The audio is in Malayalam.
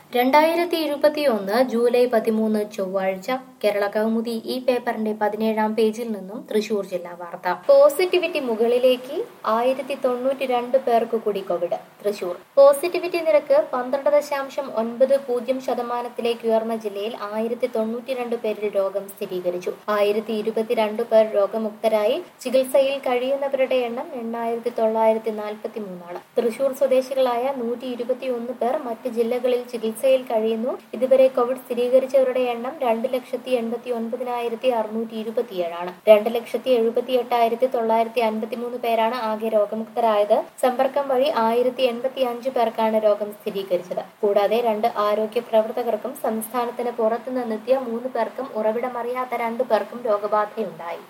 രണ്ടായിരത്തി ഇരുപത്തിയൊന്ന് ജൂലൈ പതിമൂന്ന് ചൊവ്വാഴ്ച കേരള കൗമുദി ഈ പേപ്പറിന്റെ പതിനേഴാം പേജിൽ നിന്നും തൃശൂർ ജില്ലാ വാർത്ത പോസിറ്റിവിറ്റി മുകളിലേക്ക് ആയിരത്തി തൊണ്ണൂറ്റി രണ്ട് പേർക്ക് കൂടി കോവിഡ് തൃശൂർ പോസിറ്റിവിറ്റി നിരക്ക് പന്ത്രണ്ട് ദശാംശം ഒൻപത് പൂജ്യം ശതമാനത്തിലേക്ക് ഉയർന്ന ജില്ലയിൽ ആയിരത്തി തൊണ്ണൂറ്റി രണ്ട് പേരിൽ രോഗം സ്ഥിരീകരിച്ചു ആയിരത്തി ഇരുപത്തിരണ്ട് പേർ രോഗമുക്തരായി ചികിത്സയിൽ കഴിയുന്നവരുടെ എണ്ണം എണ്ണായിരത്തി തൊള്ളായിരത്തി നാൽപ്പത്തി മൂന്നാണ് തൃശൂർ സ്വദേശികളായ നൂറ്റി ഇരുപത്തിയൊന്ന് പേർ മറ്റ് ജില്ലകളിൽ ചികിത്സയിൽ കഴിയുന്നു ഇതുവരെ കോവിഡ് സ്ഥിരീകരിച്ചവരുടെ എണ്ണം രണ്ട് ലക്ഷത്തി എൺപത്തി ഒൻപതിനായിരത്തി അറുന്നൂറ്റി ഇരുപത്തിയേഴാണ് രണ്ട് ലക്ഷത്തി എഴുപത്തി എട്ടായിരത്തി തൊള്ളായിരത്തി അൻപത്തി മൂന്ന് പേരാണ് ആകെ രോഗമുക്തരായത് സമ്പർക്കം വഴി ആയിരത്തി എൺപത്തി അഞ്ച് പേർക്കാണ് രോഗം സ്ഥിരീകരിച്ചത് കൂടാതെ രണ്ട് ആരോഗ്യ പ്രവർത്തകർക്കും സംസ്ഥാനത്തിന് പുറത്തുനിന്നെത്തിയ മൂന്ന് പേർക്കും ഉറവിടമറിയാത്ത രണ്ടു പേർക്കും രോഗബാധയുണ്ടായി